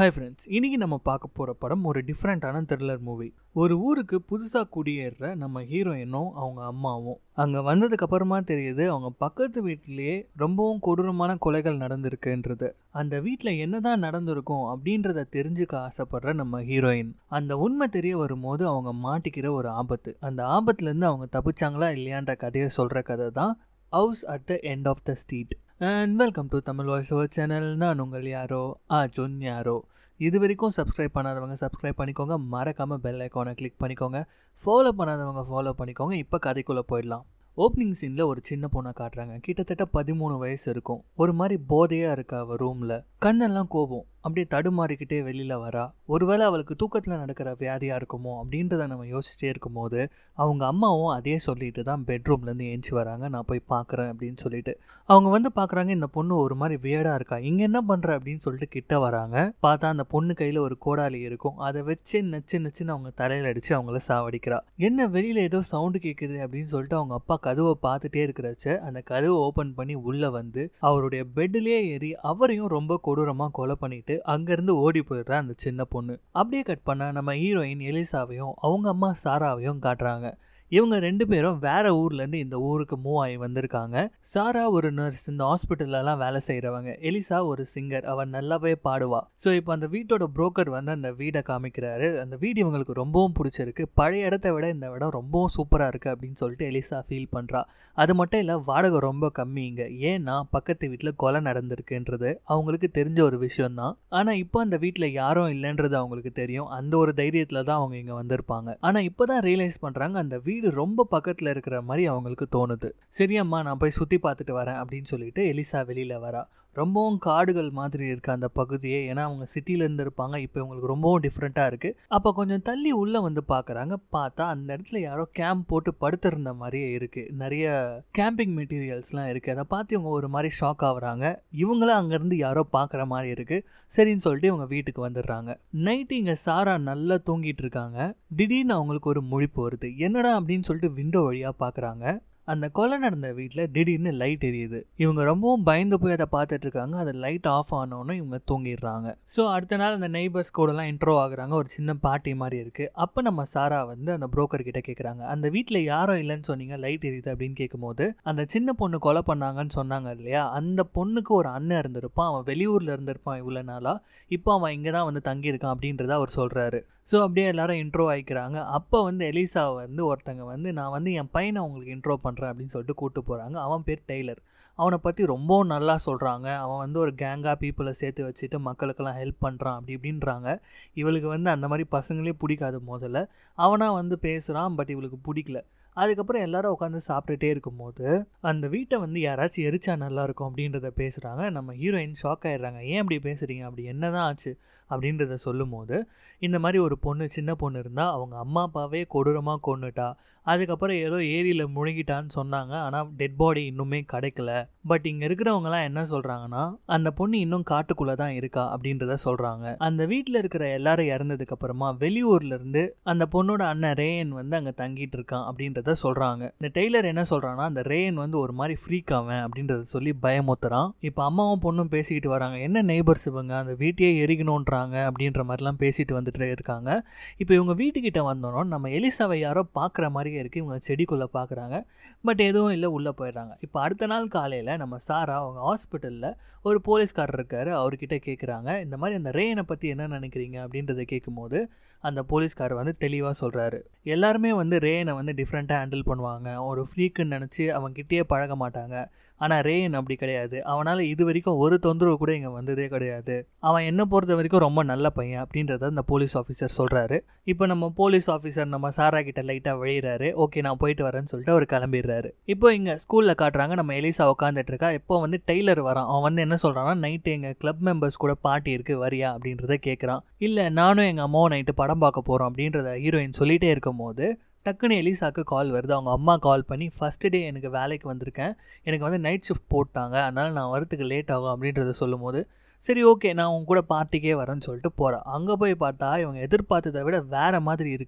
hi friends இன்னைக்கு நம்ம பார்க்க போகிற படம் ஒரு டிஃப்ரெண்ட்டான த்ரில்லர் மூவி ஒரு ஊருக்கு புதுசாக குடியேறுற நம்ம ஹீரோயினும் அவங்க அம்மாவும் அங்கே வந்ததுக்கு அப்புறமா தெரியுது அவங்க பக்கத்து வீட்டிலேயே ரொம்பவும் கொடூரமான கொலைகள் நடந்திருக்குன்றது அந்த வீட்டில் என்னதான் நடந்திருக்கும் அப்படின்றத தெரிஞ்சுக்க ஆசைப்படுற நம்ம ஹீரோயின் அந்த உண்மை தெரிய வரும்போது அவங்க மாட்டிக்கிற ஒரு ஆபத்து அந்த ஆபத்துலேருந்து அவங்க தப்பிச்சாங்களா இல்லையான்ற கதையை சொல்கிற கதை தான் House at the End of the Street and welcome to Tamil voice over channel நான் உங்கள் யாரோ ஆ ஜொன் யாரோ இது வரைக்கும் சப்ஸ்கிரைப் பண்ணாதவங்க சப்ஸ்கிரைப் பண்ணிக்கோங்க மறக்காமல் பெல் ஐக்கானை கிளிக் பண்ணிக்கோங்க ஃபாலோ பண்ணாதவங்க ஃபாலோ பண்ணிக்கோங்க இப்போ கதைக்குள்ளே போயிடலாம் ஓப்பனிங் சீனில் ஒரு சின்ன பொண்ணை காட்டுறாங்க கிட்டத்தட்ட பதிமூணு வயசு இருக்கும் ஒரு மாதிரி போதையாக இருக்கா அவள் ரூமில் கண்ணெல்லாம் கோபம் அப்படியே தடுமாறிக்கிட்டே வெளியில் வரா ஒருவேளை அவளுக்கு தூக்கத்தில் நடக்கிற வியாதியாக இருக்குமோ அப்படின்றத நம்ம யோசிச்சிட்டே இருக்கும்போது அவங்க அம்மாவும் அதே சொல்லிட்டு தான் பெட்ரூம்லேருந்து ஏஞ்சி வராங்க நான் போய் பார்க்குறேன் அப்படின்னு சொல்லிட்டு அவங்க வந்து பார்க்குறாங்க இந்த பொண்ணு ஒரு மாதிரி வியடாக இருக்கா இங்கே என்ன பண்ணுற அப்படின்னு சொல்லிட்டு கிட்ட வராங்க பார்த்தா அந்த பொண்ணு கையில் ஒரு கோடாலி இருக்கும் அதை வச்சு நச்சு நச்சுன்னு அவங்க தலையில் அடித்து அவங்கள சாவடிக்கிறா என்ன வெளியில் ஏதோ சவுண்டு கேட்குது அப்படின்னு சொல்லிட்டு அவங்க அப்பா கதவை பார்த்துட்டே இருக்கிறச்ச அந்த கதவை ஓப்பன் பண்ணி உள்ளே வந்து அவருடைய பெட்டிலே ஏறி அவரையும் ரொம்ப கொடூரமாக கொலை பண்ணிட்டு அங்கேருந்து ஓடி போயிடுற அந்த சின்ன பொண்ணு அப்படியே கட் பண்ண நம்ம ஹீரோயின் எலிசாவையும் அவங்க அம்மா சாராவையும் காட்டுறாங்க இவங்க ரெண்டு பேரும் வேற ஊர்லேருந்து இந்த ஊருக்கு மூவ் ஆகி வந்திருக்காங்க சாரா ஒரு நர்ஸ் இந்த ஹாஸ்பிட்டல்லலாம் வேலை செய்கிறவங்க எலிசா ஒரு சிங்கர் அவன் நல்லாவே பாடுவா ஸோ இப்போ அந்த வீட்டோட புரோக்கர் வந்து அந்த வீடை காமிக்கிறாரு அந்த வீடு இவங்களுக்கு ரொம்பவும் பிடிச்சிருக்கு பழைய இடத்த விட இந்த இடம் ரொம்பவும் சூப்பராக இருக்குது அப்படின்னு சொல்லிட்டு எலிசா ஃபீல் பண்ணுறா அது மட்டும் இல்லை வாடகை ரொம்ப கம்மி இங்கே ஏன்னா பக்கத்து வீட்டில் கொலை நடந்திருக்குன்றது அவங்களுக்கு தெரிஞ்ச ஒரு விஷயம் தான் ஆனால் இப்போ அந்த வீட்டில் யாரும் இல்லைன்றது அவங்களுக்கு தெரியும் அந்த ஒரு தைரியத்தில் தான் அவங்க இங்கே வந்திருப்பாங்க ஆனால் இப்போ தான் ரியலைஸ் பண்ணுறாங்க அந்த வீடு ரொம்ப பக்கத்தில் இருக்கிற மாதிரி அவங்களுக்கு தோணுது சரியம்மா நான் போய் சுற்றி பார்த்துட்டு வரேன் அப்படின்னு சொல்லிட்டு எலிசா வெளியில் வரா ரொம்பவும் காடுகள் மாதிரி இருக்குது அந்த பகுதியே ஏன்னா அவங்க சிட்டியிலேருந்து இருப்பாங்க இப்போ இவங்களுக்கு ரொம்பவும் டிஃப்ரெண்ட்டாக இருக்குது அப்போ கொஞ்சம் தள்ளி உள்ளே வந்து பார்க்குறாங்க பார்த்தா அந்த இடத்துல யாரோ கேம்ப் போட்டு படுத்திருந்த மாதிரியே இருக்குது நிறைய கேம்பிங் மெட்டீரியல்ஸ்லாம் இருக்குது அதை பார்த்து இவங்க ஒரு மாதிரி ஷாக் ஆகுறாங்க இவங்களும் அங்கேருந்து யாரோ பார்க்குற மாதிரி இருக்குது சரின்னு சொல்லிட்டு இவங்க வீட்டுக்கு வந்துடுறாங்க நைட்டு இங்கே சாரா நல்லா தூங்கிட்டு இருக்காங்க திடீர்னு அவங்களுக்கு ஒரு முழிப்பு வருது என்னடா அப்படின்னு சொல்லிட்டு விண்டோ வழியாக பார்க்குறாங்க அந்த கொலை நடந்த வீட்டில் திடீர்னு லைட் எரியுது இவங்க ரொம்பவும் பயந்து போய் அதை பார்த்துட்டு இருக்காங்க அது லைட் ஆஃப் ஆனோன்னு இவங்க தூங்கிடுறாங்க ஸோ அடுத்த நாள் அந்த நெய்பர்ஸ் கூடலாம் இன்ட்ரோ ஆகுறாங்க ஒரு சின்ன பார்ட்டி மாதிரி இருக்குது அப்போ நம்ம சாரா வந்து அந்த புரோக்கர் கிட்ட கேட்குறாங்க அந்த வீட்டில் யாரும் இல்லைன்னு சொன்னீங்க லைட் எரியுது அப்படின்னு கேட்கும்போது அந்த சின்ன பொண்ணு கொலை பண்ணாங்கன்னு சொன்னாங்க இல்லையா அந்த பொண்ணுக்கு ஒரு அண்ணன் இருந்திருப்பான் அவன் வெளியூரில் இருந்திருப்பான் இவ்வளோ நாளாக இப்போ அவன் இங்கே தான் வந்து தங்கியிருக்கான் அப்படின்றத அவர் சொல்கிறாரு ஸோ அப்படியே எல்லாரும் இன்ட்ரோ ஆகிக்கிறாங்க அப்போ வந்து எலிசா வந்து ஒருத்தங்க வந்து நான் வந்து என் பையனை உங்களுக்கு இன்ட்ரோ பண்ணுறேன் அப்படின்னு சொல்லிட்டு கூப்பிட்டு போகிறாங்க அவன் பேர் டெய்லர் அவனை பற்றி ரொம்பவும் நல்லா சொல்கிறாங்க அவன் வந்து ஒரு கேங்காக பீப்புளை சேர்த்து வச்சுட்டு மக்களுக்கெல்லாம் ஹெல்ப் பண்ணுறான் அப்படி இப்படின்றாங்க இவளுக்கு வந்து அந்த மாதிரி பசங்களே பிடிக்காது முதல்ல அவனாக வந்து பேசுகிறான் பட் இவளுக்கு பிடிக்கல அதுக்கப்புறம் எல்லாரும் உட்காந்து சாப்பிட்டுட்டே இருக்கும்போது அந்த வீட்டை வந்து யாராச்சும் எரிச்சா நல்லா இருக்கும் அப்படின்றத பேசுகிறாங்க நம்ம ஹீரோயின் ஷாக் ஆயிடுறாங்க ஏன் அப்படி பேசுகிறீங்க அப்படி என்ன தான் ஆச்சு அப்படின்றத சொல்லும்போது இந்த மாதிரி ஒரு பொண்ணு சின்ன பொண்ணு இருந்தால் அவங்க அம்மா அப்பாவே கொடூரமாக கொண்டுட்டா அதுக்கப்புறம் ஏதோ ஏரியில் முழுகிட்டான்னு சொன்னாங்க ஆனால் டெட் பாடி இன்னுமே கிடைக்கல பட் இங்கே இருக்கிறவங்கலாம் என்ன சொல்கிறாங்கன்னா அந்த பொண்ணு இன்னும் காட்டுக்குள்ளே தான் இருக்கா அப்படின்றத சொல்கிறாங்க அந்த வீட்டில் இருக்கிற எல்லாரும் இறந்ததுக்கு அப்புறமா வெளியூர்லேருந்து அந்த பொண்ணோட அண்ணன் ரேயன் வந்து அங்கே தங்கிட்டு இருக்கான் அப்படின்றத சொல்கிறாங்க இந்த டெய்லர் என்ன சொல்கிறான்னா அந்த ரேயன் வந்து ஒரு மாதிரி ஃப்ரீக் ஆவேன் அப்படின்றத சொல்லி பயமுத்துறான் இப்போ அம்மாவும் பொண்ணும் பேசிக்கிட்டு வராங்க என்ன நெய்பர்ஸ் இவங்க அந்த வீட்டையே எரிக்கணுன்றாங்க அப்படின்ற மாதிரிலாம் பேசிட்டு வந்துட்டு இருக்காங்க இப்போ இவங்க வீட்டுக்கிட்ட வந்தோன்னா நம்ம எலிசாவை யாரோ பார்க்குற மாதிரியே இருக்குது இவங்க செடிக்குள்ளே பார்க்குறாங்க பட் எதுவும் இல்லை உள்ளே போயிடுறாங்க இப்போ அடுத்த நாள் காலையில் நம்ம சாரா அவங்க ஹாஸ்பிட்டலில் ஒரு போலீஸ்காரர் இருக்கார் அவர்கிட்ட கேட்குறாங்க இந்த மாதிரி அந்த ரேயனை பற்றி என்ன நினைக்கிறீங்க அப்படின்றத கேட்கும்போது அந்த போலீஸ்காரர் வந்து தெளிவாக சொல்கிறாரு எல்லாருமே வந்து ரேயனை வந்து டிஃப்ரெண்ட்டாக ஹேண்டில் பண்ணுவாங்க ஒரு ஃப்ரீக்குன்னு நினச்சி அவங்ககிட்டயே பழக மாட்டாங்க ஆனால் ரேயன் அப்படி கிடையாது அவனால் இது வரைக்கும் ஒரு தொந்தரவு கூட இங்கே வந்ததே கிடையாது அவன் என்ன பொறுத்த வரைக்கும் ரொம்ப நல்ல பையன் அப்படின்றத அந்த போலீஸ் ஆஃபீஸர் சொல்கிறாரு இப்போ நம்ம போலீஸ் ஆஃபீஸர் நம்ம சாரா கிட்ட லைட்டாக விழையிறாரு ஓகே நான் போயிட்டு வரேன்னு சொல்லிட்டு அவர் கிளம்பிடுறாரு இப்போ இங்கே ஸ்கூலில் காட்டுறாங்க நம்ம எலிசா உட்காந்துட்டு இருக்கா இப்போ வந்து டெய்லர் வரான் அவன் வந்து என்ன சொல்கிறான்னா நைட்டு எங்கள் கிளப் மெம்பர்ஸ் கூட பார்ட்டி இருக்குது வரியா அப்படின்றத கேட்குறான் இல்லை நானும் எங்கள் அம்மாவும் நைட்டு படம் பார்க்க போகிறோம் அப்படின்றத ஹீரோயின் சொல்லிகிட்டே இருக்கும்போது டக்குன்னு எலிசாக்கு கால் வருது அவங்க அம்மா கால் பண்ணி ஃபஸ்ட்டு டே எனக்கு வேலைக்கு வந்திருக்கேன் எனக்கு வந்து நைட் ஷிஃப்ட் போட்டாங்க அதனால் நான் வரத்துக்கு லேட் ஆகும் அப்படின்றத சொல்லும்போது சரி ஓகே நான் உங்க கூட பார்ட்டிக்கே வரேன்னு சொல்லிட்டு போகிறேன் அங்கே போய் பார்த்தா இவங்க எதிர்பார்த்ததை விட வேறு மாதிரி இருக்குது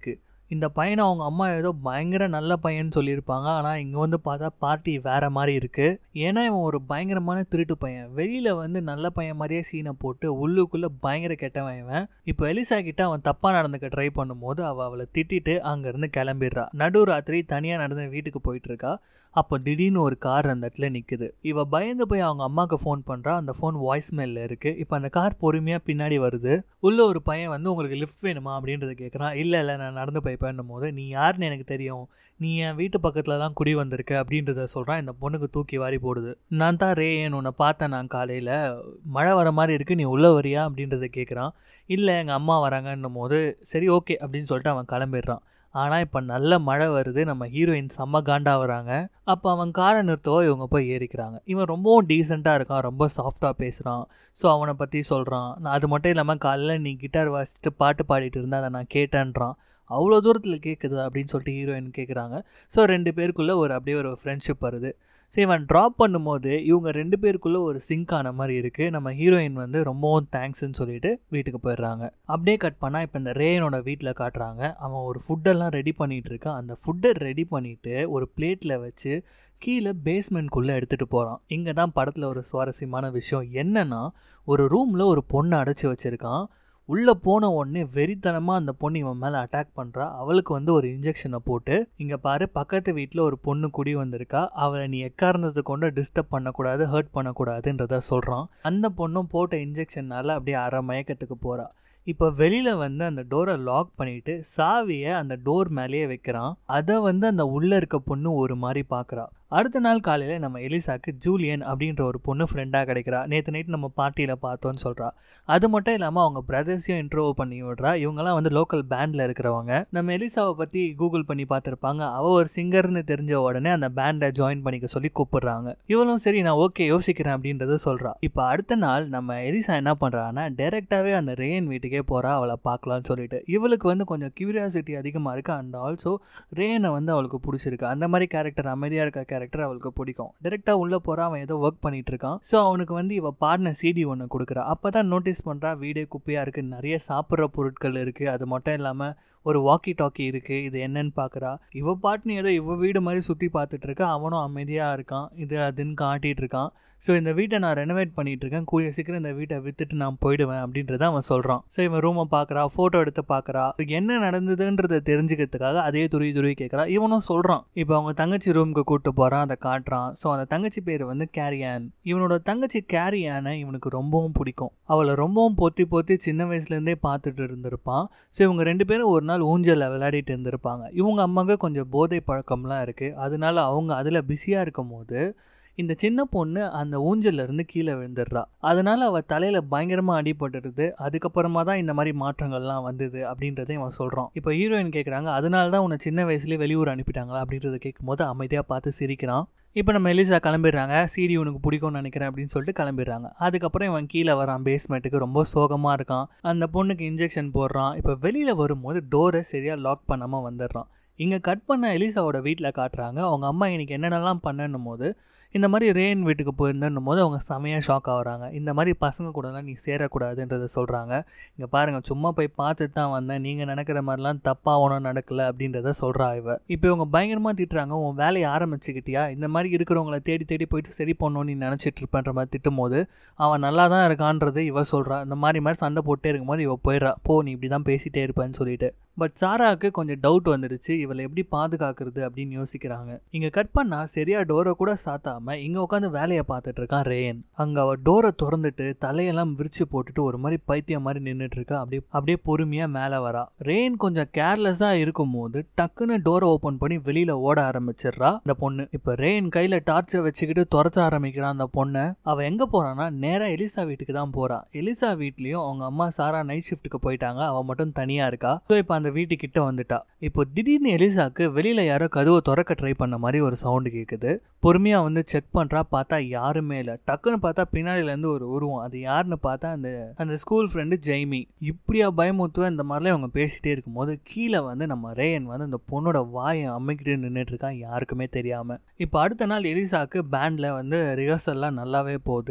இந்த பையனை அவங்க அம்மா ஏதோ பயங்கர நல்ல பையன் சொல்லியிருப்பாங்க ஆனால் இங்கே வந்து பார்த்தா பார்ட்டி வேற மாதிரி இருக்குது ஏன்னா இவன் ஒரு பயங்கரமான திருட்டு பையன் வெளியில் வந்து நல்ல பையன் மாதிரியே சீனை போட்டு உள்ளுக்குள்ளே பயங்கர கெட்டவன் இவன் இப்போ எலிசா கிட்ட அவன் தப்பாக நடந்துக்க ட்ரை பண்ணும்போது அவள் அவளை திட்டிட்டு அங்கேருந்து கிளம்பிடுறா நடு ராத்திரி தனியாக நடந்து வீட்டுக்கு போயிட்டு இருக்கா அப்போ திடீர்னு ஒரு கார் அந்த இடத்துல நிற்குது இவ பயந்து போய் அவங்க அம்மாவுக்கு ஃபோன் பண்ணுறா அந்த ஃபோன் வாய்ஸ் மெயிலில் இருக்குது இப்போ அந்த கார் பொறுமையாக பின்னாடி வருது உள்ள ஒரு பையன் வந்து உங்களுக்கு லிஃப்ட் வேணுமா அப்படின்றத கேட்குறான் இல்லை இல்லை நான் நடந்து போய்ப்பேன்னும் போது நீ யாருன்னு எனக்கு தெரியும் நீ என் வீட்டு பக்கத்தில் தான் குடி வந்திருக்க அப்படின்றத சொல்கிறான் இந்த பொண்ணுக்கு தூக்கி வாரி போடுது நான் தான் ரே ஏன் உன்னை பார்த்தேன் நான் காலையில் மழை வர மாதிரி இருக்குது நீ உள்ளே வரியா அப்படின்றத கேட்குறான் இல்லை எங்கள் அம்மா வராங்கன்னும் போது சரி ஓகே அப்படின்னு சொல்லிட்டு அவன் கிளம்பிடுறான் ஆனால் இப்போ நல்ல மழை வருது நம்ம ஹீரோயின் செம்ம காண்டா வராங்க அப்போ அவன் காரை நிறுத்தவோ இவங்க போய் ஏறிக்கிறாங்க இவன் ரொம்பவும் டீசெண்டாக இருக்கான் ரொம்ப சாஃப்டாக பேசுகிறான் ஸோ அவனை பற்றி சொல்கிறான் நான் அது மட்டும் இல்லாமல் காலையில் நீ கிட்டார் வாசிச்சுட்டு பாட்டு பாடிட்டு இருந்தா அதை நான் கேட்டேன்றான் அவ்வளோ தூரத்தில் கேட்குது அப்படின்னு சொல்லிட்டு ஹீரோயின் கேட்குறாங்க ஸோ ரெண்டு பேருக்குள்ளே ஒரு அப்படியே ஒரு ஃப்ரெண்ட்ஷிப் வருது ஸோ இவன் ட்ராப் பண்ணும்போது இவங்க ரெண்டு பேருக்குள்ளே ஒரு சிங்க் ஆன மாதிரி இருக்குது நம்ம ஹீரோயின் வந்து ரொம்பவும் தேங்க்ஸ்ன்னு சொல்லிட்டு வீட்டுக்கு போயிடுறாங்க அப்படியே கட் பண்ணால் இப்போ இந்த ரேயனோட வீட்டில் காட்டுறாங்க அவன் ஒரு ஃபுட்டெல்லாம் ரெடி பண்ணிகிட்டு இருக்கான் அந்த ஃபுட்டை ரெடி பண்ணிவிட்டு ஒரு பிளேட்டில் வச்சு கீழே பேஸ்மெண்ட்குள்ளே எடுத்துகிட்டு போகிறான் இங்கே தான் படத்தில் ஒரு சுவாரஸ்யமான விஷயம் என்னென்னா ஒரு ரூமில் ஒரு பொண்ணை அடைச்சி வச்சுருக்கான் உள்ளே போன உடனே வெறித்தனமாக அந்த பொண்ணு இவன் மேலே அட்டாக் பண்ணுறா அவளுக்கு வந்து ஒரு இன்ஜெக்ஷனை போட்டு இங்கே பாரு பக்கத்து வீட்டில் ஒரு பொண்ணு குடி வந்திருக்கா அவளை நீ எக்காரணத்தை கொண்டு டிஸ்டர்ப் பண்ணக்கூடாது ஹர்ட் பண்ணக்கூடாதுன்றத சொல்கிறான் அந்த பொண்ணும் போட்ட இன்ஜெக்ஷனால் அப்படியே அரை மயக்கத்துக்கு போகிறா இப்போ வெளியில் வந்து அந்த டோரை லாக் பண்ணிட்டு சாவியை அந்த டோர் மேலேயே வைக்கிறான் அதை வந்து அந்த உள்ளே இருக்க பொண்ணு ஒரு மாதிரி பார்க்குறா அடுத்த நாள் காலையில் நம்ம எலிசாக்கு ஜூலியன் அப்படின்ற ஒரு பொண்ணு ஃப்ரெண்டாக கிடைக்கிறா நேற்று நைட் நம்ம பார்ட்டியில் பார்த்தோன்னு சொல்கிறா அது மட்டும் இல்லாமல் அவங்க பிரதர்ஸையும் இன்ட்ரோவ் பண்ணி விடுறா இவங்கெல்லாம் வந்து லோக்கல் பேண்டில் இருக்கிறவங்க நம்ம எலிசாவை பற்றி கூகுள் பண்ணி பார்த்துருப்பாங்க அவள் ஒரு சிங்கர்னு தெரிஞ்ச உடனே அந்த பேண்டை ஜாயின் பண்ணிக்க சொல்லி கூப்பிடுறாங்க இவளும் சரி நான் ஓகே யோசிக்கிறேன் அப்படின்றத சொல்கிறா இப்போ அடுத்த நாள் நம்ம எலிசா என்ன பண்ணுறான்னா டேரெக்டாகவே அந்த ரேன் வீட்டுக்கே போகிறா அவளை பார்க்கலான்னு சொல்லிட்டு இவளுக்கு வந்து கொஞ்சம் கியூரியாசிட்டி அதிகமாக இருக்குது அண்ட் ஆல்சோ ரேனை வந்து அவளுக்கு பிடிச்சிருக்கு அந்த மாதிரி கேரக்டர் அமைதியாக இருக்க கேரக்டர் அவளுக்கு பிடிக்கும் டேரெக்டாக உள்ளே போகிறா அவன் ஏதோ ஒர்க் பண்ணிட்டு இருக்கான் ஸோ அவனுக்கு வந்து இவ பாடின சிடி ஒன்று கொடுக்குறா அப்போ தான் நோட்டீஸ் பண்ணுறா வீடே குப்பையாக இருக்குது நிறைய சாப்பிட்ற பொருட்கள் இருக்குது அது மட்டும் இல்லாமல் ஒரு வாக்கி டாக்கி இருக்குது இது என்னன்னு பார்க்குறா இவ பாட்டுன்னு ஏதோ இவ வீடு மாதிரி சுற்றி பார்த்துட்டு இருக்கா அவனும் அமைதியாக இருக்கான் இது அதுன்னு காட்டிகிட்டு இருக்கான் ஸோ இந்த வீட்டை நான் ரெனோவேட் பண்ணிட்டு இருக்கேன் கூடிய சீக்கிரம் இந்த வீட்டை வித்துட்டு நான் போயிடுவேன் அப்படின்றத அவன் சொல்கிறான் ஸோ இவன் ரூமை பார்க்குறா ஃபோட்டோ எடுத்து பார்க்குறா என்ன நடந்ததுன்றதை தெரிஞ்சுக்கிறதுக்காக அதே துருவி துருவி கேட்குறா இவனும் சொல்கிறான் இப்போ அவங்க தங்கச்சி ரூமுக்கு கூப்பிட்டு போகிறான் அதை காட்டுறான் ஸோ அந்த தங்கச்சி பேர் வந்து கேரியான் இவனோட தங்கச்சி கேரியானை இவனுக்கு ரொம்பவும் பிடிக்கும் அவளை ரொம்பவும் பொத்தி பொத்தி சின்ன வயசுலேருந்தே பார்த்துட்டு இருந்திருப்பான் ஸோ இவங்க ரெண்டு பேரும் ஒரு நாள் ஊஞ்சலில் விளையாடிட்டு இருந்திருப்பாங்க இவங்க அம்மாவுக்கு கொஞ்சம் போதை பழக்கம்லாம் இருக்குது அதனால அவங்க அதில் பிஸியாக இருக்கும் போது இந்த சின்ன பொண்ணு அந்த ஊஞ்சல்ல இருந்து கீழே விழுந்துடுறா அதனால அவ தலையில பயங்கரமா அடிபட்டுடுது அதுக்கப்புறமா தான் இந்த மாதிரி மாற்றங்கள்லாம் வந்தது அப்படின்றத இவன் சொல்றான் இப்போ ஹீரோயின் கேட்குறாங்க அதனால தான் உன்னை சின்ன வயசுலேயே வெளியூர் அனுப்பிட்டாங்களா அப்படின்றத கேட்கும்போது அமைதியாக பார்த்து சிரிக்கிறான் இப்போ நம்ம எலிசா கிளம்பிடுறாங்க சிடி உனக்கு பிடிக்கும்னு நினைக்கிறேன் அப்படின்னு சொல்லிட்டு கிளம்பிடுறாங்க அதுக்கப்புறம் இவன் கீழே வரான் பேஸ்மெண்ட்டுக்கு ரொம்ப சோகமாக இருக்கான் அந்த பொண்ணுக்கு இன்ஜெக்ஷன் போடுறான் இப்போ வெளியில் வரும்போது டோரை சரியாக லாக் பண்ணாமல் வந்துடுறான் இங்கே கட் பண்ண எலிசாவோட வீட்டில் காட்டுறாங்க அவங்க அம்மா இன்னைக்கு என்னென்னலாம் பண்ணணும் போது இந்த மாதிரி ரேன் வீட்டுக்கு போயிருந்தேன்னும் போது அவங்க செமையாக ஷாக் ஆகுறாங்க இந்த மாதிரி பசங்க கூடலாம் நீ சேரக்கூடாதுன்றதை சொல்கிறாங்க இங்கே பாருங்கள் சும்மா போய் பார்த்துட்டு தான் வந்தேன் நீங்கள் நினைக்கிற மாதிரிலாம் தப்பாக ஒன்றும் நடக்கல அப்படின்றத சொல்கிறா இவ இப்போ இவங்க பயங்கரமாக திட்டுறாங்க உன் வேலையை ஆரம்பிச்சுக்கிட்டியா இந்த மாதிரி இருக்கிறவங்கள தேடி தேடி போயிட்டு சரி பண்ணணும்னு நீ நினச்சிட்டு இருப்பேன்ற மாதிரி திட்டும் போது அவன் நல்லா தான் இருக்கான்றது இவ சொல்கிறா இந்த மாதிரி மாதிரி சண்டை போட்டே இருக்கும்போது இவ போயிடுறா போ நீ இப்படி தான் பேசிட்டே இருப்பேன்னு சொல்லிட்டு பட் சாராவுக்கு கொஞ்சம் டவுட் வந்துடுச்சு இவளை எப்படி பாதுகாக்கிறது அப்படின்னு யோசிக்கிறாங்க இங்கே கட் பண்ணால் சரியாக டோரை கூட சாத்தாமல் இங்கே உட்காந்து வேலையை பார்த்துட்டு இருக்கான் ரேயன் அங்கே அவள் டோரை திறந்துட்டு தலையெல்லாம் விரிச்சு போட்டுட்டு ஒரு மாதிரி பைத்தியம் மாதிரி நின்றுட்டு இருக்கா அப்படியே அப்படியே பொறுமையாக மேலே வரா ரேன் கொஞ்சம் கேர்லெஸ்ஸாக இருக்கும்போது டக்குன்னு டோரை ஓப்பன் பண்ணி வெளியில் ஓட ஆரம்பிச்சிடுறா அந்த பொண்ணு இப்போ ரேன் கையில் டார்ச்சை வச்சுக்கிட்டு துரத்த ஆரம்பிக்கிறான் அந்த பொண்ணை அவள் எங்கே போகிறான்னா நேராக எலிசா வீட்டுக்கு தான் போகிறா எலிசா வீட்லேயும் அவங்க அம்மா சாரா நைட் ஷிஃப்ட்டுக்கு போயிட்டாங்க அவள் மட்டும் தனியாக இருக்கா ஸோ இப்போ அந்த வீட்டுக்கிட்ட வந்துட்டா இப்போ திடீர்னு எலிசாக்கு வெளியில் யாரோ கதவை திறக்க ட்ரை பண்ண மாதிரி ஒரு சவுண்டு கேட்குது பொறுமையாக வந்து செக் பண்ணுறா பார்த்தா யாருமே இல்லை டக்குன்னு பார்த்தா பின்னாடியிலேருந்து ஒரு உருவம் அது யாருன்னு பார்த்தா அந்த அந்த ஸ்கூல் ஃப்ரெண்டு ஜெய்மி இப்படியா பயமுத்துவ இந்த மாதிரிலாம் அவங்க பேசிகிட்டே இருக்கும்போது கீழே வந்து நம்ம ரேயன் வந்து அந்த பொண்ணோட வாயை அம்மிக்கிட்டு நின்றுட்டு இருக்கான் யாருக்குமே தெரியாமல் இப்போ அடுத்த நாள் எலிசாக்கு பேண்டில் வந்து ரிஹர்சல்லாம் நல்லாவே போகுது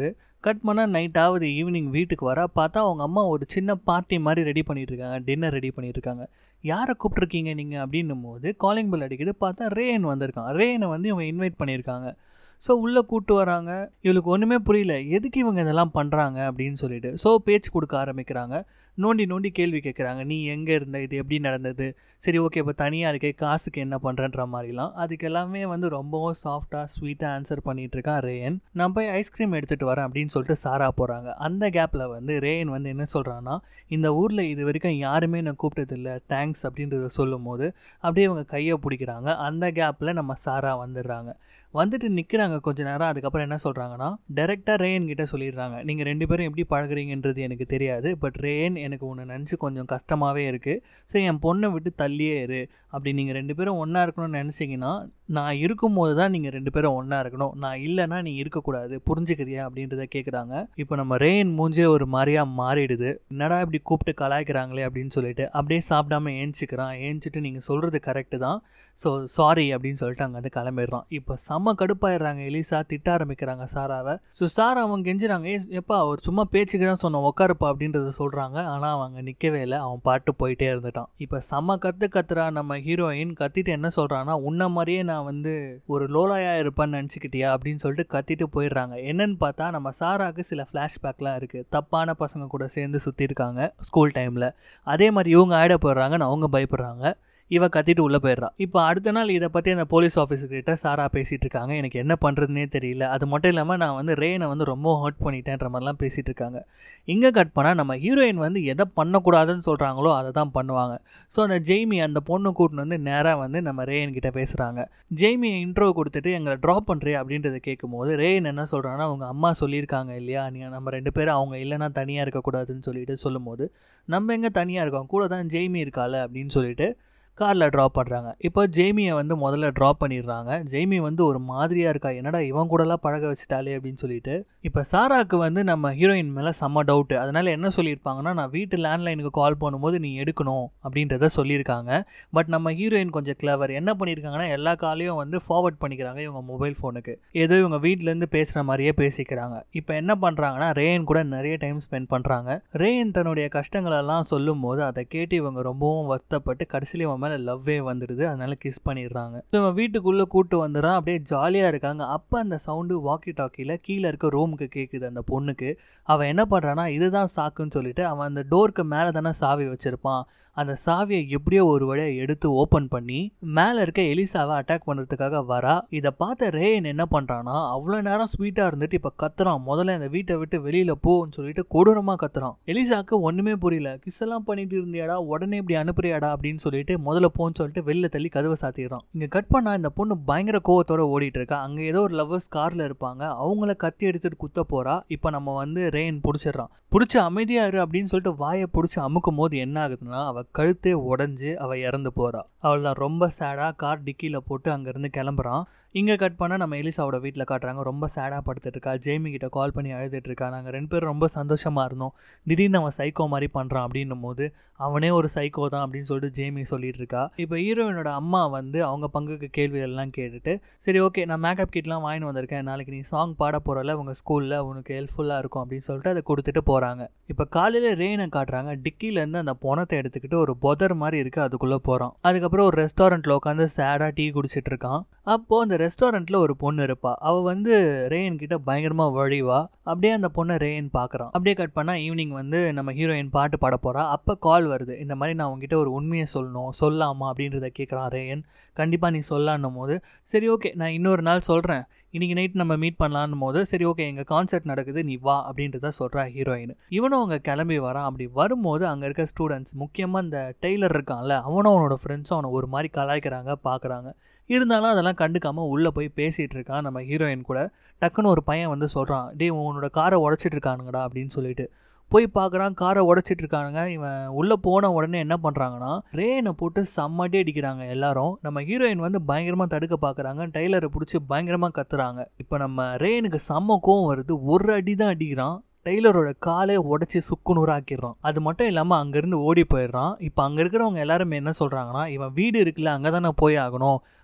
கட் பண்ணால் நைட் ஆகுது ஈவினிங் வீட்டுக்கு வர பார்த்தா அவங்க அம்மா ஒரு சின்ன பார்ட்டி மாதிரி ரெடி பண்ணிட்டு இருக்காங்க டின்னர் ரெடி பண்ணிட்டு இருக்காங்க யாரை கூப்பிட்ருக்கீங்க நீங்கள் அப்படின்னும் போது காலிங் பெல் அடிக்குது பார்த்தா ரேன் வந்திருக்கான் ரேனை வந்து இவங்க இன்வைட் பண்ணியிருக்காங்க ஸோ உள்ளே கூட்டு வராங்க இவளுக்கு ஒன்றுமே புரியல எதுக்கு இவங்க இதெல்லாம் பண்ணுறாங்க அப்படின்னு சொல்லிட்டு ஸோ பேச்சு கொடுக்க ஆரம்பிக்கிறாங்க நோண்டி நோண்டி கேள்வி கேட்குறாங்க நீ எங்கே இருந்த இது எப்படி நடந்தது சரி ஓகே இப்போ தனியாக இருக்கே காசுக்கு என்ன பண்ணுறன்ற மாதிரிலாம் அதுக்கு எல்லாமே வந்து ரொம்பவும் சாஃப்டாக ஸ்வீட்டாக ஆன்சர் பண்ணிகிட்டு இருக்கான் ரேயன் நான் போய் ஐஸ்கிரீம் எடுத்துகிட்டு வரேன் அப்படின்னு சொல்லிட்டு சாரா போகிறாங்க அந்த கேப்பில் வந்து ரேயன் வந்து என்ன சொல்கிறான்னா இந்த ஊரில் இது வரைக்கும் யாருமே நான் கூப்பிட்டதில்ல தேங்க்ஸ் அப்படின்றத சொல்லும் போது அப்படியே இவங்க கையை பிடிக்கிறாங்க அந்த கேப்பில் நம்ம சாரா வந்துடுறாங்க வந்துட்டு நிற்கிறாங்க கொஞ்ச நேரம் அதுக்கப்புறம் என்ன சொல்கிறாங்கன்னா டேரெக்டாக ரேயன் கிட்ட சொல்லிடுறாங்க நீங்கள் ரெண்டு பேரும் எப்படி பழகுறீங்கன்றது எனக்கு தெரியாது பட் ரேயன் எனக்கு ஒன்று நினச்சி கொஞ்சம் கஷ்டமாகவே இருக்குது ஸோ என் பொண்ணை விட்டு தள்ளியே இரு அப்படி நீங்கள் ரெண்டு பேரும் ஒன்றா இருக்கணும்னு நினச்சிங்கன்னா நான் இருக்கும்போது தான் நீங்கள் ரெண்டு பேரும் ஒன்றா இருக்கணும் நான் இல்லைன்னா நீ இருக்கக்கூடாது புரிஞ்சுக்கிறியா அப்படின்றத கேட்குறாங்க இப்போ நம்ம ரேயன் மூஞ்சே ஒரு மாதிரியாக மாறிடுது என்னடா இப்படி கூப்பிட்டு கலாய்க்கிறாங்களே அப்படின்னு சொல்லிட்டு அப்படியே சாப்பிடாம ஏஞ்சிக்கிறான் ஏஞ்சிட்டு நீங்கள் சொல்கிறது கரெக்டு தான் ஸோ சாரி அப்படின்னு சொல்லிட்டு அங்கே வந்து கிளம்பிடுறான் இப்போ செம்ம கடுப்பாயிடுறாங்க எலிசா திட்ட ஆரம்பிக்கிறாங்க சாராவை ஸோ சாரா அவங்க கெஞ்சுறாங்க ஏ எப்பா அவர் சும்மா பேச்சுக்கு தான் சொன்னோம் உட்காருப்பா அப்படின்றத சொல்கிறாங்க ஆனால் அவங்க நிற்கவே இல்லை அவன் பாட்டு போயிட்டே இருந்துட்டான் இப்போ செம்ம கற்று கத்துறா நம்ம ஹீரோயின் கத்திட்டு என்ன சொல்கிறான்னா உன்ன மாதிரியே நான் வந்து ஒரு லோலாயாக இருப்பேன்னு நினச்சிக்கிட்டியா அப்படின்னு சொல்லிட்டு கத்திட்டு போயிடுறாங்க என்னன்னு பார்த்தா நம்ம சாராக்கு சில ஃப்ளாஷ்பேக்லாம் இருக்குது தப்பான பசங்க கூட சேர்ந்து சுற்றி இருக்காங்க ஸ்கூல் டைமில் அதே மாதிரி இவங்க ஆயிட போயிடுறாங்கன்னு அவங்க பயப்படுறாங்க இவ கத்திட்டு உள்ளே போயிடுறா இப்போ அடுத்த நாள் இதை பற்றி அந்த போலீஸ் ஆஃபீஸர்கிட்ட சாரா பேசிகிட்டு இருக்காங்க எனக்கு என்ன பண்ணுறதுனே தெரியல அது மட்டும் இல்லாமல் நான் வந்து ரேனை வந்து ரொம்ப ஹர்ட் பண்ணிட்டேன்ற மாதிரிலாம் பேசிகிட்டு இருக்காங்க இங்கே கட் பண்ணால் நம்ம ஹீரோயின் வந்து எதை பண்ணக்கூடாதுன்னு சொல்கிறாங்களோ அதை தான் பண்ணுவாங்க ஸோ அந்த ஜெய்மி அந்த பொண்ணு கூட்டின்னு வந்து நேராக வந்து நம்ம ரேயன் கிட்ட பேசுகிறாங்க ஜெய்மியை இன்ட்ரோ கொடுத்துட்டு எங்களை ட்ராப் பண்ணுறியா அப்படின்றத கேட்கும்போது ரேயன் என்ன சொல்கிறாங்கன்னா அவங்க அம்மா சொல்லியிருக்காங்க இல்லையா நீங்கள் நம்ம ரெண்டு பேரும் அவங்க இல்லைன்னா தனியாக இருக்கக்கூடாதுன்னு சொல்லிட்டு சொல்லும்போது நம்ம எங்கே தனியாக இருக்கோம் கூட தான் ஜெய்மி இருக்கால அப்படின்னு சொல்லிட்டு காரில் ட்ராப் பண்ணுறாங்க இப்போ ஜெய்மியை வந்து முதல்ல ட்ராப் பண்ணிடுறாங்க ஜெய்மி வந்து ஒரு மாதிரியாக இருக்கா என்னடா இவன் கூடலாம் பழக வச்சுட்டாலே அப்படின்னு சொல்லிட்டு இப்போ சாராக்கு வந்து நம்ம ஹீரோயின் மேலே செம்ம டவுட்டு அதனால் என்ன சொல்லியிருப்பாங்கன்னா நான் வீட்டு லேண்ட்லைனுக்கு கால் பண்ணும்போது நீ எடுக்கணும் அப்படின்றத சொல்லியிருக்காங்க பட் நம்ம ஹீரோயின் கொஞ்சம் கிளவர் என்ன பண்ணியிருக்காங்கன்னா எல்லா காலையும் வந்து ஃபார்வர்ட் பண்ணிக்கிறாங்க இவங்க மொபைல் ஃபோனுக்கு ஏதோ இவங்க வீட்டிலேருந்து பேசுகிற மாதிரியே பேசிக்கிறாங்க இப்போ என்ன பண்ணுறாங்கன்னா ரேயன் கூட நிறைய டைம் ஸ்பெண்ட் பண்ணுறாங்க ரேயன் தன்னுடைய கஷ்டங்களெல்லாம் சொல்லும் போது அதை கேட்டு இவங்க ரொம்பவும் வருத்தப்பட்டு கடைசியில் இவன் மேலே லவ்வே வந்துடுது அதனால கிஸ் பண்ணிடுறாங்க இவன் வீட்டுக்குள்ளே கூட்டு வந்துடுறான் அப்படியே ஜாலியாக இருக்காங்க அப்போ அந்த சவுண்டு வாக்கி டாக்கியில் கீழே இருக்க ரூமுக்கு கேட்குது அந்த பொண்ணுக்கு அவன் என்ன பண்ணுறான்னா இதுதான் சாக்குன்னு சொல்லிட்டு அவன் அந்த டோருக்கு மேலே தானே சாவி வச்சுருப்பான் அந்த சாவியை எப்படியோ ஒரு வழியாக எடுத்து ஓப்பன் பண்ணி மேலே இருக்க எலிசாவை அட்டாக் பண்ணுறதுக்காக வரா இதை பார்த்த ரேயன் என்ன பண்ணுறான்னா அவ்வளோ நேரம் ஸ்வீட்டாக இருந்துட்டு இப்போ கத்துறான் முதல்ல இந்த வீட்டை விட்டு வெளியில் போன்னு சொல்லிட்டு கொடூரமாக கத்துறான் எலிசாக்கு ஒன்றுமே புரியல கிஸ் எல்லாம் பண்ணிட்டு இருந்தியாடா உடனே இப்படி அனுப்புறியாடா அப்படின்னு சொல்லிட்டு முதல்ல போன்னு சொல்லிட்டு வெளில தள்ளி கதவை சாத்திடுறான் இங்கே கட் பண்ணா இந்த பொண்ணு பயங்கர கோவத்தோட ஓடிட்டு இருக்கா அங்கே ஏதோ ஒரு லவ்வர்ஸ் காரில் இருப்பாங்க அவங்கள கத்தி எடுத்துட்டு குத்த போறா இப்போ நம்ம வந்து ரேயன் பிடிச்சிடுறான் பிடிச்சி அமைதியா இரு அப்படின்னு சொல்லிட்டு வாயை பிடிச்சி அமுக்கும் போது என்ன ஆகுதுன்னா அவ கழுத்தே உடஞ்சி அவ இறந்து போறா அவள் தான் ரொம்ப சேடா கார் டிக்கியில் போட்டு அங்கேருந்து கிளம்புறான் இங்கே கட் பண்ணால் நம்ம எலிசாவோட வீட்டில் காட்டுறாங்க ரொம்ப சேடாக படுத்துட்டு இருக்கா ஜெய்மி கிட்ட கால் பண்ணி அழுதுட்டு இருக்கா நாங்கள் ரெண்டு பேரும் ரொம்ப சந்தோஷமாக இருந்தோம் திடீர்னு அவன் சைக்கோ மாதிரி பண்ணுறான் அப்படின்னும் போது அவனே ஒரு சைக்கோ தான் அப்படின்னு சொல்லிட்டு ஜெய்மி சொல்லிட்டு இருக்கா இப்போ ஹீரோயினோட அம்மா வந்து அவங்க பங்குக்கு கேள்விகள்லாம் கேட்டுட்டு சரி ஓகே நான் மேக்கப் கிட்லாம் வாங்கிட்டு வந்திருக்கேன் நாளைக்கு நீ சாங் பாட போகிறல உங்கள் ஸ்கூலில் உனக்கு ஹெல்ப்ஃபுல்லாக இருக்கும் அப்படின்னு சொல்லிட்டு அதை கொடுத்துட்டு போகிறாங்க இப்போ காலையில் ரேனை காட்டுறாங்க டிக்கிலேருந்து அந்த பணத்தை எடுத்துக்கிட்டு ஒரு பொதர் மாதிரி இருக்குது அதுக்குள்ளே போகிறான் அதுக்கப்புறம் ஒரு ரெஸ்டாரண்ட்டில் உட்காந்து சேடாக டீ குடிச்சிட்டு இருக்கான் அப்போது அந்த ரெஸ்டாரண்ட்டில் ஒரு பொண்ணு இருப்பா அவள் வந்து ரேயன் கிட்ட பயங்கரமாக வழிவா அப்படியே அந்த பொண்ணை ரேயன் பார்க்குறான் அப்படியே கட் பண்ணால் ஈவினிங் வந்து நம்ம ஹீரோயின் பாட்டு பாட போகிறா அப்போ கால் வருது இந்த மாதிரி நான் உங்ககிட்ட ஒரு உண்மையை சொல்லணும் சொல்லாமா அப்படின்றத கேட்குறான் ரேயன் கண்டிப்பாக நீ சொல்லான்னும் போது சரி ஓகே நான் இன்னொரு நாள் சொல்கிறேன் இன்றைக்கி நைட் நம்ம மீட் பண்ணலான்னும் போது சரி ஓகே எங்கள் கான்சர்ட் நடக்குது நீ வா அப்படின்றத சொல்கிறா ஹீரோயின் இவனும் அங்கே கிளம்பி வரான் அப்படி வரும்போது அங்கே இருக்க ஸ்டூடெண்ட்ஸ் முக்கியமாக இந்த டெய்லர் இருக்கான்ல அவனும் அவனோட ஃப்ரெண்ட்ஸும் அவனை ஒரு மாதிரி கலாய்க்கிறாங்க பார்க்குறாங்க இருந்தாலும் அதெல்லாம் கண்டுக்காமல் உள்ளே போய் பேசிகிட்டு இருக்கான் நம்ம ஹீரோயின் கூட டக்குன்னு ஒரு பையன் வந்து சொல்கிறான் டே உன்னோட காரை உடச்சிட்டு இருக்கானுங்கடா அப்படின்னு சொல்லிட்டு போய் பார்க்குறான் காரை உடச்சிட்டு இருக்கானுங்க இவன் உள்ளே போன உடனே என்ன பண்ணுறாங்கன்னா ரேனை போட்டு செம்மட்டி அடிக்கிறாங்க எல்லாரும் நம்ம ஹீரோயின் வந்து பயங்கரமாக தடுக்க பார்க்குறாங்க டெய்லரை பிடிச்சி பயங்கரமாக கத்துறாங்க இப்போ நம்ம ரேனுக்கு செம்ம கோவம் வருது ஒரு அடி தான் அடிக்கிறான் டெய்லரோட காலே உடச்சி சுக்குநூறாக்கிடுறான் அது மட்டும் இல்லாமல் அங்கேருந்து ஓடி போயிடுறான் இப்போ அங்கே இருக்கிறவங்க எல்லாருமே என்ன சொல்கிறாங்கன்னா இவன் வீடு இருக்குல்ல அங்கே தானே போய் ஆகணும்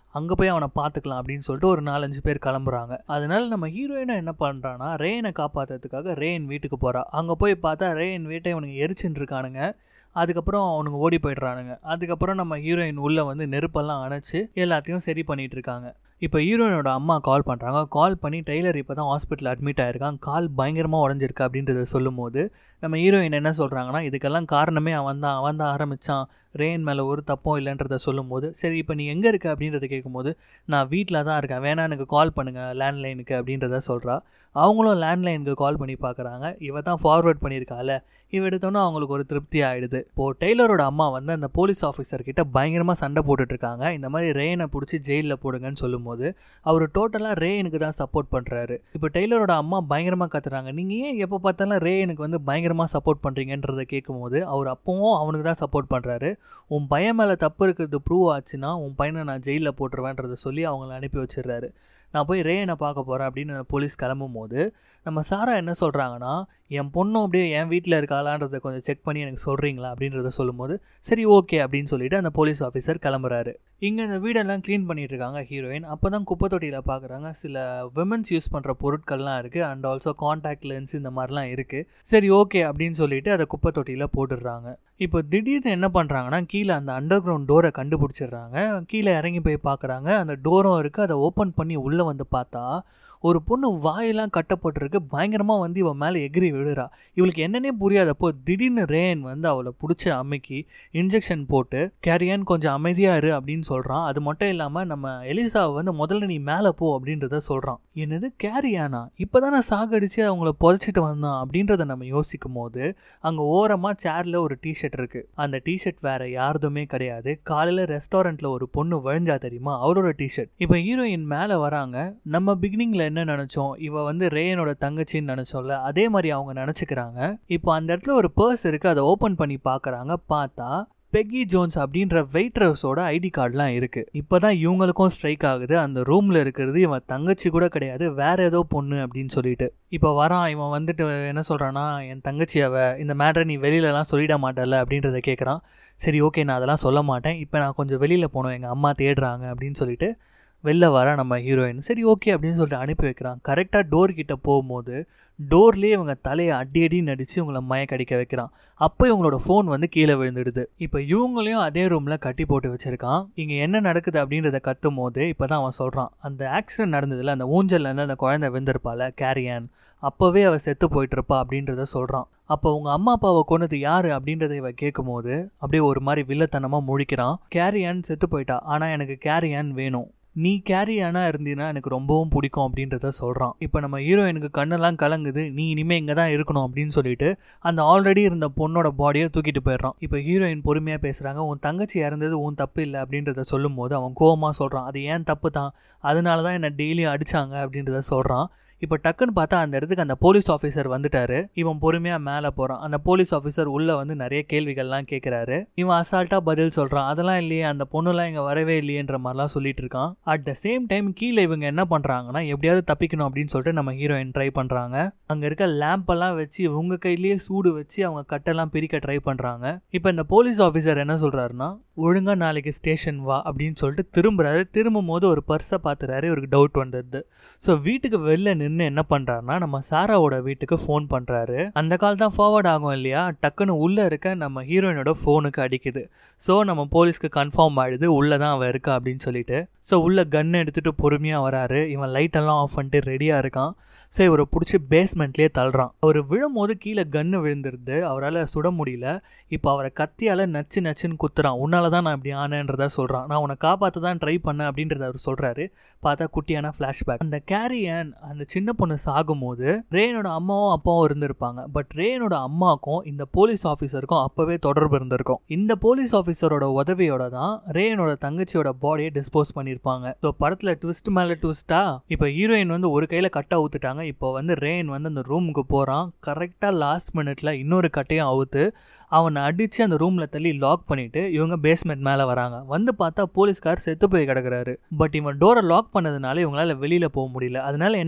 அங்கே போய் அவனை பார்த்துக்கலாம் அப்படின்னு சொல்லிட்டு ஒரு நாலஞ்சு பேர் கிளம்புறாங்க அதனால நம்ம ஹீரோயினும் என்ன பண்ணுறான்னா ரேனை காப்பாற்றுறதுக்காக ரேன் வீட்டுக்கு போகிறா அங்கே போய் பார்த்தா ரேன் வீட்டை இவனுங்க எரிச்சுட்டு இருக்கானுங்க அதுக்கப்புறம் அவனுங்க ஓடி போயிடுறானுங்க அதுக்கப்புறம் நம்ம ஹீரோயின் உள்ளே வந்து நெருப்பெல்லாம் அணைச்சு எல்லாத்தையும் சரி பண்ணிட்டு இருக்காங்க இப்போ ஹீரோயினோட அம்மா கால் பண்ணுறாங்க கால் பண்ணி டெய்லர் இப்போ தான் ஹாஸ்பிட்டல் அட்மிட் ஆயிருக்கான் கால் பயங்கரமாக உடஞ்சிருக்கு அப்படின்றத சொல்லும்போது நம்ம ஹீரோயின் என்ன சொல்கிறாங்கன்னா இதுக்கெல்லாம் காரணமே அவன் தான் அவன் தான் ஆரம்பித்தான் ரெயின் மேலே ஒரு தப்பும் இல்லைன்றத சொல்லும்போது சரி இப்போ நீ எங்கே இருக்க அப்படின்றத கேட்கும்போது நான் வீட்டில் தான் இருக்கேன் வேணா எனக்கு கால் பண்ணுங்கள் லேண்ட்லைனுக்கு அப்படின்றத சொல்கிறா அவங்களும் லேண்ட்லைனுக்கு கால் பண்ணி பார்க்குறாங்க இவ தான் ஃபார்வர்ட் பண்ணியிருக்கால இவ எடுத்தோன்னே அவங்களுக்கு ஒரு திருப்தி ஆகிடுது இப்போது டெய்லரோட அம்மா வந்து அந்த போலீஸ் ஆஃபீஸர் கிட்ட பயங்கரமாக சண்டை போட்டுட்ருக்காங்க இந்த மாதிரி ரேனை பிடிச்சி ஜெயிலில் போடுங்கன்னு சொல்லும்போது அவர் டோட்டலாக ரேனுக்கு தான் சப்போர்ட் பண்ணுறாரு இப்போ டெய்லரோட அம்மா பயங்கரமாக கத்துறாங்க நீங்கள் ஏன் எப்போ பார்த்தாலும் ரேனுக்கு வந்து பயங்கரமாக சப்போர்ட் பண்ணுறீங்கன்றதை கேட்கும்போது அவர் அப்பவும் அவனுக்கு தான் சப்போர்ட் பண்ணுறாரு உன் பையன் மேலே தப்பு இருக்கிறது ப்ரூவ் ஆச்சுன்னா உன் பையனை நான் ஜெயிலில் போட்டுருவேன்றதை சொல்லி அவங்கள அனுப்பி வச்சிடுறாரு நான் போய் ரேனை பார்க்க போகிறேன் அப்படின்னு அந்த போலீஸ் கிளம்பும் போது நம்ம சாரா என்ன சொல்கிறாங்கன்னா என் பொண்ணும் அப்படியே என் வீட்டில் இருக்காளான்றதை கொஞ்சம் செக் பண்ணி எனக்கு சொல்கிறீங்களா அப்படின்றத சொல்லும்போது சரி ஓகே அப்படின்னு சொல்லிட்டு அந்த போலீஸ் ஆஃபீஸர் கிளம்புறாரு இங்கே இந்த வீடெல்லாம் க்ளீன் பண்ணிட்டு இருக்காங்க ஹீரோயின் அப்போ தான் குப்பை தொட்டியில் பார்க்குறாங்க சில விமன்ஸ் யூஸ் பண்ணுற பொருட்கள்லாம் இருக்குது அண்ட் ஆல்சோ காண்டாக்ட் லென்ஸ் இந்த மாதிரிலாம் இருக்குது சரி ஓகே அப்படின்னு சொல்லிட்டு அதை குப்பை தொட்டியில் போட்டுடுறாங்க இப்போ திடீர்னு என்ன பண்ணுறாங்கன்னா கீழே அந்த அண்டர் கிரவுண்ட் டோரை கண்டுபிடிச்சிடுறாங்க கீழே இறங்கி போய் பார்க்குறாங்க அந்த டோரும் இருக்குது அதை ஓப்பன் பண்ணி உள்ளே வந்து பார்த்தா ஒரு பொண்ணு வாயெல்லாம் கட்டப்பட்டிருக்கு பயங்கரமாக வந்து இவன் மேலே எகிரி விழுறா இவளுக்கு என்னன்னே புரியாதப்போ திடீர்னு ரேன் வந்து அவளை பிடிச்ச அம்மைக்கு இன்ஜெக்ஷன் போட்டு கேரியான் கொஞ்சம் அமைதியாக இரு அப்படின்னு சொல்கிறான் அது மட்டும் இல்லாமல் நம்ம எலிசாவை வந்து முதல்ல நீ மேலே போ அப்படின்றத சொல்கிறான் என்னது கேரியானா இப்போ தானே சாகடிச்சு அவங்கள புதைச்சிட்டு வந்தான் அப்படின்றத நம்ம யோசிக்கும் போது அங்கே ஓரமாக சேரில் ஒரு டிஷர்ட் இருக்குது அந்த டிஷர்ட் வேற யாருதுமே கிடையாது காலையில் ரெஸ்டாரண்ட்டில் ஒரு பொண்ணு விழுந்தா தெரியுமா அவரோட டிஷர்ட் இப்போ ஹீரோயின் மேலே வராங்க நம்ம பிகினிங்கில் என்ன நினச்சோம் இவ வந்து ரேயனோட தங்கச்சின்னு நினச்சோம்ல அதே மாதிரி அவங்க நினச்சிக்கிறாங்க இப்போ அந்த இடத்துல ஒரு பர்ஸ் இருக்குது அதை ஓப்பன் பண்ணி பார்க்குறாங்க பார்த்தா பெக்கி ஜோன்ஸ் அப்படின்ற வெயிட்ரஸோட ஐடி கார்டெலாம் இருக்குது இப்போ தான் இவங்களுக்கும் ஸ்ட்ரைக் ஆகுது அந்த ரூமில் இருக்கிறது இவன் தங்கச்சி கூட கிடையாது வேற ஏதோ பொண்ணு அப்படின்னு சொல்லிட்டு இப்போ வரான் இவன் வந்துட்டு என்ன சொல்கிறான்னா என் தங்கச்சி அவ இந்த மேட்டரை நீ வெளியிலலாம் சொல்லிட மாட்டல அப்படின்றத கேட்குறான் சரி ஓகே நான் அதெல்லாம் சொல்ல மாட்டேன் இப்போ நான் கொஞ்சம் வெளியில் போகணும் எங்கள் அம்மா தேடுறாங்க அப்படின்னு சொல்லிட்டு வெளில வர நம்ம ஹீரோயின் சரி ஓகே அப்படின்னு சொல்லிட்டு அனுப்பி வைக்கிறான் கரெக்டாக டோர் கிட்ட போகும்போது டோர்லேயே இவங்க தலையை அடி அடி நடித்து இவங்களை மயக்கடிக்க வைக்கிறான் அப்போ இவங்களோட ஃபோன் வந்து கீழே விழுந்துடுது இப்போ இவங்களையும் அதே ரூமில் கட்டி போட்டு வச்சிருக்கான் இங்கே என்ன நடக்குது அப்படின்றத கத்தும் போது இப்போ தான் அவன் சொல்கிறான் அந்த ஆக்சிடென்ட் நடந்ததில் அந்த ஊஞ்சல்லேருந்து அந்த குழந்தை விழுந்திருப்பால கேரியான் அப்போவே அவள் செத்து போயிட்டுருப்பா அப்படின்றத சொல்கிறான் அப்போ உங்கள் அம்மா அப்பாவை கொண்டது யார் அப்படின்றத இவ கேட்கும்போது அப்படியே ஒரு மாதிரி வில்லத்தனமாக முழிக்கிறான் கேரியான் செத்து போயிட்டா ஆனால் எனக்கு கேரியான் வேணும் நீ கேரியானா இருந்தீன்னா எனக்கு ரொம்பவும் பிடிக்கும் அப்படின்றத சொல்கிறான் இப்போ நம்ம ஹீரோயினுக்கு கண்ணெல்லாம் கலங்குது நீ இனிமேல் இங்கே தான் இருக்கணும் அப்படின்னு சொல்லிட்டு அந்த ஆல்ரெடி இருந்த பொண்ணோட பாடியை தூக்கிட்டு போயிடுறான் இப்போ ஹீரோயின் பொறுமையாக பேசுகிறாங்க உன் தங்கச்சி இறந்தது உன் தப்பு இல்லை அப்படின்றத சொல்லும்போது அவன் கோவமாக சொல்கிறான் அது ஏன் தப்பு தான் அதனால தான் என்னை டெய்லியும் அடித்தாங்க அப்படின்றத சொல்கிறான் இப்போ டக்குன்னு பார்த்தா அந்த இடத்துக்கு அந்த போலீஸ் ஆஃபீஸர் வந்துட்டாரு இவன் பொறுமையாக மேலே போகிறான் அந்த போலீஸ் ஆஃபீஸர் உள்ளே வந்து நிறைய கேள்விகள்லாம் கேட்குறாரு இவன் அசால்ட்டாக பதில் சொல்கிறான் அதெல்லாம் இல்லையே அந்த பொண்ணுலாம் இங்கே வரவே இல்லையன்ற மாதிரிலாம் சொல்லிட்டு இருக்கான் அட் த சேம் டைம் கீழே இவங்க என்ன பண்ணுறாங்கன்னா எப்படியாவது தப்பிக்கணும் அப்படின்னு சொல்லிட்டு நம்ம ஹீரோயின் ட்ரை பண்ணுறாங்க அங்கே இருக்க லேம்பெல்லாம் வச்சு உங்க கையிலேயே சூடு வச்சு அவங்க கட்டெல்லாம் பிரிக்க ட்ரை பண்ணுறாங்க இப்போ இந்த போலீஸ் ஆஃபீஸர் என்ன சொல்கிறாருன்னா ஒழுங்காக நாளைக்கு ஸ்டேஷன் வா அப்படின்னு சொல்லிட்டு திரும்புறாரு திரும்பும் போது ஒரு பர்ஸை பார்த்துறாரு இவருக்கு டவுட் வந்துடுது ஸோ வீட்டுக்கு வெளில நின்று என்ன பண்ணுறாருனா நம்ம சாராவோட வீட்டுக்கு ஃபோன் பண்ணுறாரு அந்த கால் தான் ஃபார்வர்ட் ஆகும் இல்லையா டக்குன்னு உள்ளே இருக்க நம்ம ஹீரோயினோட ஃபோனுக்கு அடிக்குது ஸோ நம்ம போலீஸ்க்கு கன்ஃபார்ம் ஆகிடுது உள்ளே தான் அவன் இருக்கா அப்படின்னு சொல்லிட்டு ஸோ உள்ள கன் எடுத்துகிட்டு பொறுமையாக வராரு இவன் லைட்டெல்லாம் ஆஃப் பண்ணிட்டு ரெடியாக இருக்கான் ஸோ இவரை பிடிச்சி பேஸ்மெண்ட்லேயே தள்ளுறான் அவர் விழும்போது கீழே கன்று விழுந்துருது அவரால் சுட முடியல இப்போ அவரை கத்தியால் நச்சு நச்சுன்னு குத்துறான் உன்னால தான் நான் இப்படி ஆனேன்றதா சொல்கிறான் நான் உன்னை காப்பாற்ற தான் ட்ரை பண்ணேன் அப்படின்றத அவர் சொல்கிறாரு பார்த்தா குட்டியான ஃப்ளாஷ்பேக் அந்த கேரியன் அந்த சின்ன பொண்ணு சாகும்போது ரேனோட அம்மாவும் அப்பாவும் இருந்திருப்பாங்க பட் ரேனோட அம்மாவுக்கும் இந்த போலீஸ் ஆஃபீஸருக்கும் அப்போவே தொடர்பு இருந்திருக்கும் இந்த போலீஸ் ஆஃபீஸரோட உதவியோட தான் ரேனோட தங்கச்சியோட பாடியை டிஸ்போஸ் பண்ணியிருப்பாங்க ஸோ படத்தில் ட்விஸ்ட் மேலே ட்விஸ்டா இப்போ ஹீரோயின் வந்து ஒரு கையில் கட்டை அவுத்துட்டாங்க இப்போ வந்து ரேன் வந்து அந்த ரூமுக்கு போகிறான் கரெக்டாக லாஸ்ட் மினிட்ல இன்னொரு கட்டையும் அவுத்து அவனை அடித்து அந்த ரூமில் தள்ளி லாக் பண்ணிட்டு இவங்க பேஸ்மெண்ட் மேலே வராங்க வந்து பார்த்தா போலீஸ்கார் செத்து போய் கிடக்குறாரு பட் இவன் டோரை லாக் பண்ணதுனால இவங்களால வெளியில் போக முடியல அதனால என்ன பண்ணுறாங்க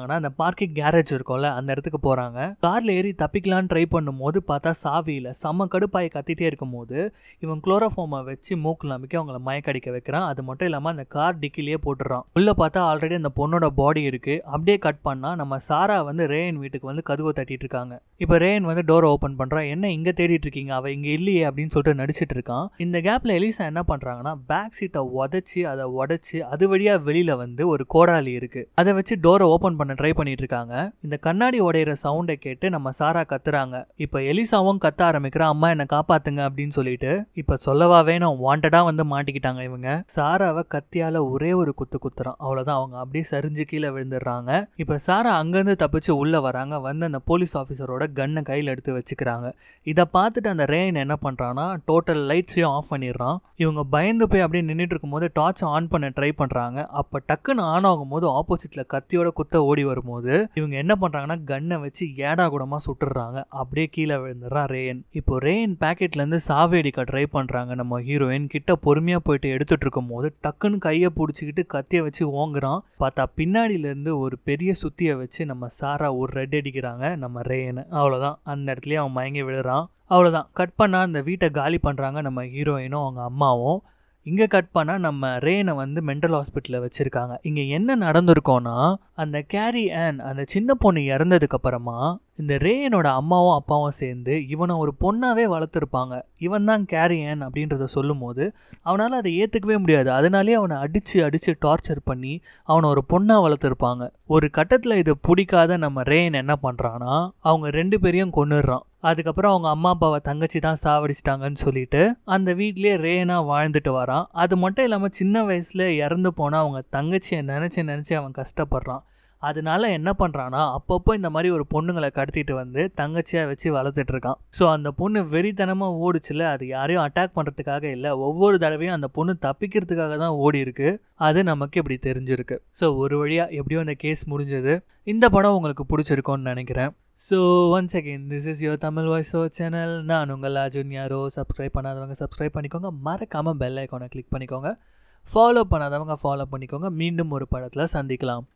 பண்ணுறாங்கன்னா அந்த பார்க்கிங் கேரேஜ் இருக்கும்ல அந்த இடத்துக்கு போகிறாங்க காரில் ஏறி தப்பிக்கலான்னு ட்ரை பண்ணும்போது பார்த்தா சாவியில் செம்ம கடுப்பாய் கத்திட்டே இருக்கும்போது இவன் குளோரோஃபார்மை வச்சு மூக்கில் நம்பிக்கை அவங்கள மயக்கடிக்க வைக்கிறான் அது மட்டும் இல்லாமல் அந்த கார் டிக்கிலேயே போட்டுறான் உள்ளே பார்த்தா ஆல்ரெடி அந்த பொண்ணோட பாடி இருக்குது அப்படியே கட் பண்ணால் நம்ம சாரா வந்து ரேயன் வீட்டுக்கு வந்து கதவை தட்டிட்டு இருக்காங்க இப்போ ரேயன் வந்து டோரை ஓப்பன் பண்ணுறான் என்ன இங்கே தேடிட்டு இருக்கீங்க அவள் இங்கே இல்லையே அப்படின்னு சொல்லிட்டு நடிச்சிட்டு இருக்கான் இந்த கேப்பில் எலிசா என்ன பண்ணுறாங்கன்னா பேக் சீட்டை உதச்சி அதை உடச்சி அது வழியாக வெளியில் வந்து ஒரு கோடாலி இருக்குது அதை வச்சு டோரை ஓப்பன் பண்ண ட்ரை பண்ணிட்டு இருக்காங்க இந்த கண்ணாடி உடையிற சவுண்டை கேட்டு நம்ம சாரா கத்துறாங்க இப்போ எலிசாவும் கத்த ஆரம்பிக்கிறா அம்மா என்னை காப்பாத்துங்க அப்படின்னு சொல்லிட்டு இப்போ சொல்லவா வேணும் வாண்டடா வந்து மாட்டிக்கிட்டாங்க இவங்க சாராவை கத்தியால ஒரே ஒரு குத்து குத்துறான் அவ்வளவுதான் அவங்க அப்படியே சரிஞ்சு கீழே விழுந்துடுறாங்க இப்போ சாரா அங்கேருந்து தப்பிச்சு உள்ள வராங்க வந்து அந்த போலீஸ் ஆஃபீஸரோட கன்னை கையில் எடுத்து வச்சுக்கிறாங்க இதை பார்த்துட்டு அந்த ரேன் என்ன பண்றான்னா டோட்டல் லைட்ஸையும் ஆஃப் பண்ணிடுறான் இவங்க பயந்து போய் அப்படியே நின்றுட்டு இருக்கும்போது டார்ச் ஆன் பண்ண ட்ரை பண்றாங்க அப்போ டக்குன்னு ஆன் ஆகும்போது ஆப்போசிட்ல கத்தியோட குத்த ஓடி வரும்போது இவங்க என்ன பண்றாங்கன்னா கன்னை வச்சு ஏடா கூடமா சுட்டுறாங்க அப்படியே கீழே விழுந்துடுறான் ரேன் இப்போ ரேன் பேக்கெட்ல இருந்து சாவி அடிக்க ட்ரை பண்றாங்க நம்ம ஹீரோயின் கிட்ட பொறுமையா போயிட்டு எடுத்துட்டு இருக்கும் போது டக்குன்னு கையை பிடிச்சிக்கிட்டு கத்தியை வச்சு ஓங்குறான் பார்த்தா பின்னாடியில இருந்து ஒரு பெரிய சுத்தியை வச்சு நம்ம சாரா ஒரு ரெட் அடிக்கிறாங்க நம்ம ரேன் அவ்வளோதான் அந்த இடத்துலயே அவன் மயங்கி விழுறான் அவ்வளோதான் கட் பண்ணால் அந்த வீட்டை காலி பண்ணுறாங்க நம்ம ஹீரோயினும் அவங்க அம்மாவும் இங்கே கட் பண்ணால் நம்ம ரேனை வந்து மென்டல் ஹாஸ்பிட்டலில் வச்சுருக்காங்க இங்கே என்ன நடந்திருக்கோன்னா அந்த கேரி ஆன் அந்த சின்ன பொண்ணு இறந்ததுக்கு அப்புறமா இந்த ரேயனோட அம்மாவும் அப்பாவும் சேர்ந்து இவனை ஒரு பொண்ணாவே வளர்த்துருப்பாங்க இவன் தான் கேரி ஆன் அப்படின்றத சொல்லும்போது அவனால் அதை ஏற்றுக்கவே முடியாது அதனாலே அவனை அடித்து அடித்து டார்ச்சர் பண்ணி அவனை ஒரு பொண்ணாக வளர்த்துருப்பாங்க ஒரு கட்டத்தில் இது பிடிக்காத நம்ம ரேயன் என்ன பண்ணுறான்னா அவங்க ரெண்டு பேரையும் கொண்டுடுறான் அதுக்கப்புறம் அவங்க அம்மா அப்பாவை தங்கச்சி தான் சாவடிச்சிட்டாங்கன்னு சொல்லிட்டு அந்த வீட்லயே ரேனா வாழ்ந்துட்டு வரான் அது மட்டும் இல்லாமல் சின்ன வயசுல இறந்து போனால் அவங்க தங்கச்சியை நினச்சி நினச்சி அவன் கஷ்டப்படுறான் அதனால என்ன பண்ணுறான்னா அப்பப்போ இந்த மாதிரி ஒரு பொண்ணுங்களை கடத்திட்டு வந்து தங்கச்சியாக வச்சு வளர்த்துட்டு இருக்கான் ஸோ அந்த பொண்ணு வெறித்தனமாக ஓடுச்சுல அது யாரையும் அட்டாக் பண்ணுறதுக்காக இல்லை ஒவ்வொரு தடவையும் அந்த பொண்ணு தப்பிக்கிறதுக்காக தான் ஓடி இருக்கு அது நமக்கு இப்படி தெரிஞ்சிருக்கு ஸோ ஒரு வழியாக எப்படியோ இந்த கேஸ் முடிஞ்சது இந்த படம் உங்களுக்கு பிடிச்சிருக்கோன்னு நினைக்கிறேன் so once again this is your Tamil voice over channel நான் உங்கள் அர்ஜுன் யாரோ சப்ஸ்கிரைப் பண்ணாதவங்க சப்ஸ்கிரைப் பண்ணிக்கோங்க மறக்காமல் பெல் ஐக்கானை கிளிக் பண்ணிக்கோங்க ஃபாலோ பண்ணாதவங்க ஃபாலோ பண்ணிக்கோங்க மீண்டும் ஒரு படத்தில் சந்திக்கலாம்